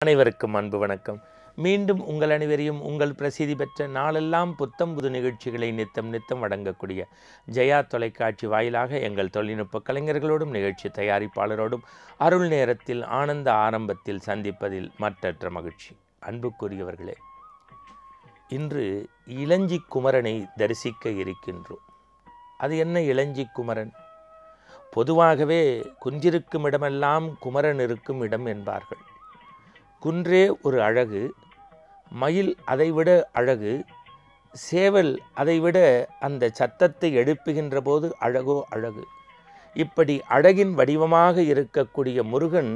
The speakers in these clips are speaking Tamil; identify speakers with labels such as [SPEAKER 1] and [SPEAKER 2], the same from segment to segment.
[SPEAKER 1] அனைவருக்கும் அன்பு வணக்கம் மீண்டும் உங்கள் அனைவரையும் உங்கள் பிரசித்தி பெற்ற நாளெல்லாம் புத்தம் புது நிகழ்ச்சிகளை நித்தம் நித்தம் வழங்கக்கூடிய ஜெயா தொலைக்காட்சி வாயிலாக எங்கள் தொழில்நுட்ப கலைஞர்களோடும் நிகழ்ச்சி தயாரிப்பாளரோடும் அருள் நேரத்தில் ஆனந்த ஆரம்பத்தில் சந்திப்பதில் மற்றற்ற மகிழ்ச்சி அன்புக்குரியவர்களே இன்று இளஞ்சி குமரனை தரிசிக்க இருக்கின்றோம் அது என்ன இளஞ்சி குமரன் பொதுவாகவே குஞ்சிருக்கும் இடமெல்லாம் குமரன் இருக்கும் இடம் என்பார்கள் குன்றே ஒரு அழகு மயில் அதைவிட அழகு சேவல் அதைவிட அந்த சத்தத்தை எழுப்புகின்ற போது அழகோ அழகு இப்படி அழகின் வடிவமாக இருக்கக்கூடிய முருகன்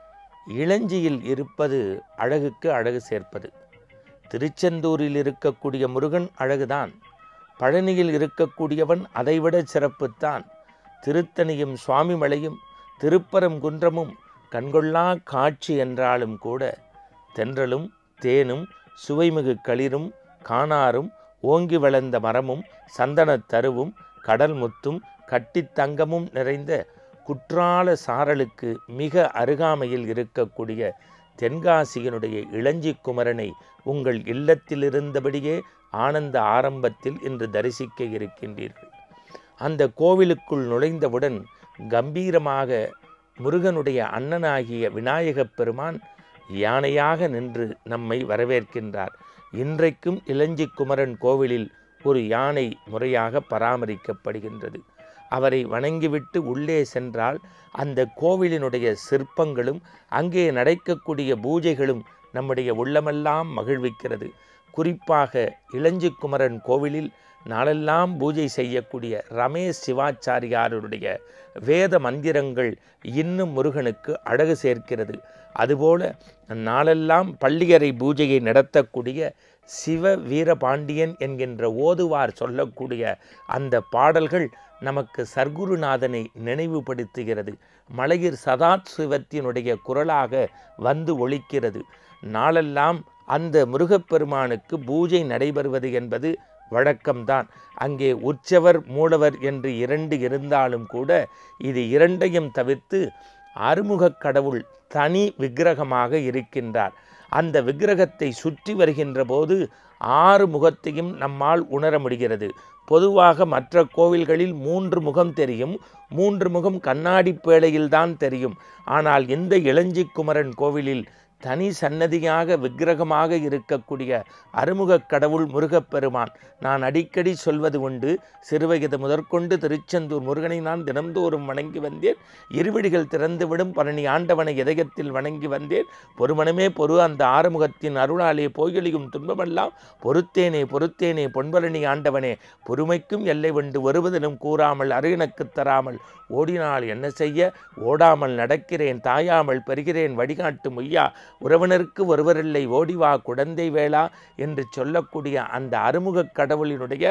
[SPEAKER 1] இளஞ்சியில் இருப்பது அழகுக்கு அழகு சேர்ப்பது திருச்செந்தூரில் இருக்கக்கூடிய முருகன் அழகுதான் பழனியில் இருக்கக்கூடியவன் அதைவிட சிறப்புத்தான் திருத்தணியும் சுவாமிமலையும் திருப்பரங்குன்றமும் கண்கொள்ளா காட்சி என்றாலும் கூட தென்றலும் தேனும் சுவைமிகு களிரும் காணாரும் ஓங்கி வளர்ந்த மரமும் சந்தனத் தருவும் கடல் முத்தும் கட்டித் தங்கமும் நிறைந்த குற்றால சாரலுக்கு மிக அருகாமையில் இருக்கக்கூடிய தென்காசியினுடைய இளஞ்சி குமரனை உங்கள் இல்லத்திலிருந்தபடியே ஆனந்த ஆரம்பத்தில் இன்று தரிசிக்க இருக்கின்றீர்கள் அந்த கோவிலுக்குள் நுழைந்தவுடன் கம்பீரமாக முருகனுடைய அண்ணனாகிய விநாயகப் பெருமான் யானையாக நின்று நம்மை வரவேற்கின்றார் இன்றைக்கும் இளஞ்சி குமரன் கோவிலில் ஒரு யானை முறையாக பராமரிக்கப்படுகின்றது அவரை வணங்கிவிட்டு உள்ளே சென்றால் அந்த கோவிலினுடைய சிற்பங்களும் அங்கே நடக்கக்கூடிய பூஜைகளும் நம்முடைய உள்ளமெல்லாம் மகிழ்விக்கிறது குறிப்பாக இளஞ்சி குமரன் கோவிலில் நாளெல்லாம் பூஜை செய்யக்கூடிய ரமேஷ் சிவாச்சாரியாருடைய வேத மந்திரங்கள் இன்னும் முருகனுக்கு அழகு சேர்க்கிறது அதுபோல நாளெல்லாம் பள்ளியறை பூஜையை நடத்தக்கூடிய சிவ வீரபாண்டியன் என்கின்ற ஓதுவார் சொல்லக்கூடிய அந்த பாடல்கள் நமக்கு சர்க்குருநாதனை நினைவுபடுத்துகிறது மலையிர் சதாத் சிவத்தினுடைய குரலாக வந்து ஒழிக்கிறது நாளெல்லாம் அந்த முருகப்பெருமானுக்கு பூஜை நடைபெறுவது என்பது வழக்கம்தான் அங்கே உற்சவர் மூலவர் என்று இரண்டு இருந்தாலும் கூட இது இரண்டையும் தவிர்த்து அறுமுகக் கடவுள் தனி விக்கிரகமாக இருக்கின்றார் அந்த விக்கிரகத்தை சுற்றி வருகின்ற போது ஆறு முகத்தையும் நம்மால் உணர முடிகிறது பொதுவாக மற்ற கோவில்களில் மூன்று முகம் தெரியும் மூன்று முகம் கண்ணாடி பேழையில்தான் தெரியும் ஆனால் இந்த இளஞ்சி குமரன் கோவிலில் தனி சன்னதியாக விக்கிரகமாக இருக்கக்கூடிய அருமுகக் கடவுள் முருகப்பெருமான் நான் அடிக்கடி சொல்வது உண்டு சிறுவயது முதற்கொண்டு திருச்செந்தூர் முருகனை நான் தினந்தோறும் வணங்கி வந்தேன் இருவிடிகள் திறந்துவிடும் பழனி ஆண்டவனை இதயத்தில் வணங்கி வந்தேன் பொறுமனமே பொறு அந்த ஆறுமுகத்தின் அருளாலே போய்களியும் துன்பமெல்லாம் பொறுத்தேனே பொறுத்தேனே பொன்பழனி ஆண்டவனே பொறுமைக்கும் எல்லை வெண்டு வருவதிலும் கூறாமல் அருகனுக்கு தராமல் ஓடினால் என்ன செய்ய ஓடாமல் நடக்கிறேன் தாயாமல் பெறுகிறேன் வழிகாட்டும் ஐயா உறவினருக்கு ஒருவரில்லை ஓடிவா குடந்தை வேளா என்று சொல்லக்கூடிய அந்த அறுமுகக் கடவுளினுடைய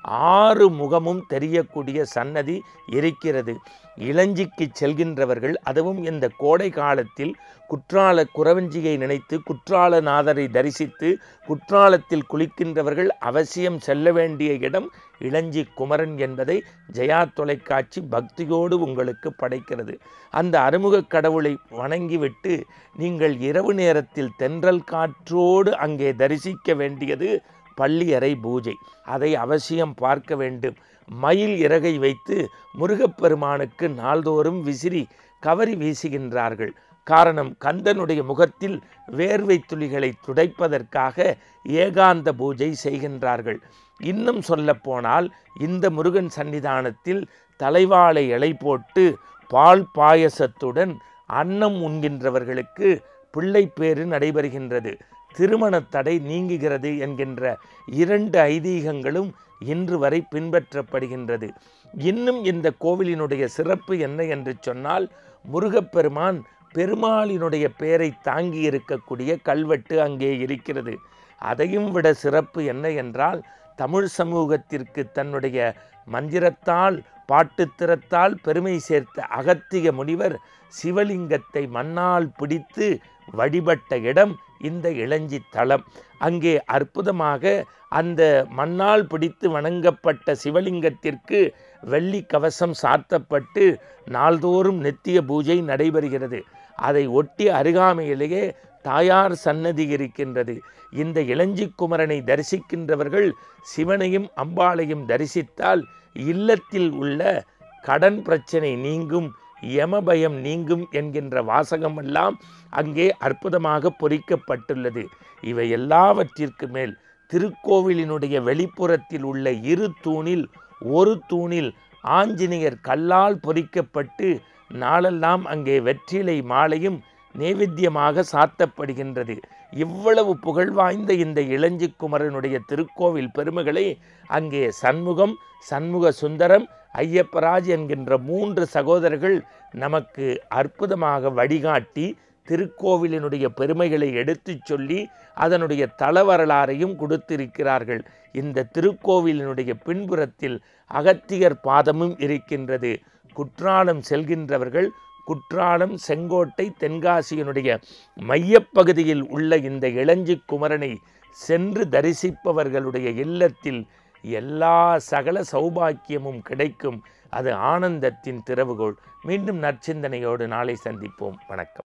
[SPEAKER 1] ஆறு முகமும் தெரியக்கூடிய சன்னதி இருக்கிறது இளஞ்சிக்கு செல்கின்றவர்கள் அதுவும் இந்த கோடை காலத்தில் குற்றால குறவஞ்சியை நினைத்து குற்றாலநாதரை தரிசித்து குற்றாலத்தில் குளிக்கின்றவர்கள் அவசியம் செல்ல வேண்டிய இடம் இளஞ்சி குமரன் என்பதை ஜெயா தொலைக்காட்சி பக்தியோடு உங்களுக்கு படைக்கிறது அந்த அறுமுகக் கடவுளை வணங்கிவிட்டு நீங்கள் இரவு நேரத்தில் தென்றல் காற்றோடு அங்கே தரிசிக்க வேண்டியது பள்ளியறை பூஜை அதை அவசியம் பார்க்க வேண்டும் மயில் இறகை வைத்து முருகப்பெருமானுக்கு நாள்தோறும் விசிறி கவரி வீசுகின்றார்கள் காரணம் கந்தனுடைய முகத்தில் வேர்வை துளிகளை துடைப்பதற்காக ஏகாந்த பூஜை செய்கின்றார்கள் இன்னும் சொல்லப்போனால் இந்த முருகன் சன்னிதானத்தில் தலைவாழை இலை போட்டு பால் பாயசத்துடன் அன்னம் உண்கின்றவர்களுக்கு பிள்ளை பேறு நடைபெறுகின்றது திருமண தடை நீங்குகிறது என்கின்ற இரண்டு ஐதீகங்களும் இன்று வரை பின்பற்றப்படுகின்றது இன்னும் இந்த கோவிலினுடைய சிறப்பு என்ன என்று சொன்னால் முருகப்பெருமான் பெருமாளினுடைய பெயரை தாங்கி இருக்கக்கூடிய கல்வெட்டு அங்கே இருக்கிறது அதையும் விட சிறப்பு என்ன என்றால் தமிழ் சமூகத்திற்கு தன்னுடைய மந்திரத்தால் பாட்டுத்திறத்தால் பெருமை சேர்த்த அகத்திய முனிவர் சிவலிங்கத்தை மண்ணால் பிடித்து வழிபட்ட இடம் இந்த இளஞ்சி தலம் அங்கே அற்புதமாக அந்த மண்ணால் பிடித்து வணங்கப்பட்ட சிவலிங்கத்திற்கு வெள்ளி கவசம் சாத்தப்பட்டு நாள்தோறும் நித்திய பூஜை நடைபெறுகிறது அதை ஒட்டி அருகாமையிலேயே தாயார் சன்னதி இருக்கின்றது இந்த இளஞ்சி குமரனை தரிசிக்கின்றவர்கள் சிவனையும் அம்பாளையும் தரிசித்தால் இல்லத்தில் உள்ள கடன் பிரச்சனை நீங்கும் யமபயம் நீங்கும் என்கின்ற வாசகமெல்லாம் அங்கே அற்புதமாக பொறிக்கப்பட்டுள்ளது இவை எல்லாவற்றிற்கு மேல் திருக்கோவிலினுடைய வெளிப்புறத்தில் உள்ள இரு தூணில் ஒரு தூணில் ஆஞ்சநேயர் கல்லால் பொறிக்கப்பட்டு நாளெல்லாம் அங்கே வெற்றிலை மாலையும் நேவேத்தியமாக சாத்தப்படுகின்றது இவ்வளவு புகழ் வாய்ந்த இந்த இளஞ்சி குமரனுடைய திருக்கோவில் பெருமைகளை அங்கே சண்முகம் சண்முக சுந்தரம் ஐயப்பராஜ் என்கின்ற மூன்று சகோதரர்கள் நமக்கு அற்புதமாக வழிகாட்டி திருக்கோவிலினுடைய பெருமைகளை எடுத்துச் சொல்லி அதனுடைய தளவரலாறையும் கொடுத்திருக்கிறார்கள் இந்த திருக்கோவிலினுடைய பின்புறத்தில் அகத்தியர் பாதமும் இருக்கின்றது குற்றாலம் செல்கின்றவர்கள் குற்றாலம் செங்கோட்டை தென்காசியினுடைய மையப்பகுதியில் உள்ள இந்த இளஞ்சி குமரனை சென்று தரிசிப்பவர்களுடைய இல்லத்தில் எல்லா சகல சௌபாக்கியமும் கிடைக்கும் அது ஆனந்தத்தின் திறவுகோள் மீண்டும் நற்சிந்தனையோடு நாளை சந்திப்போம் வணக்கம்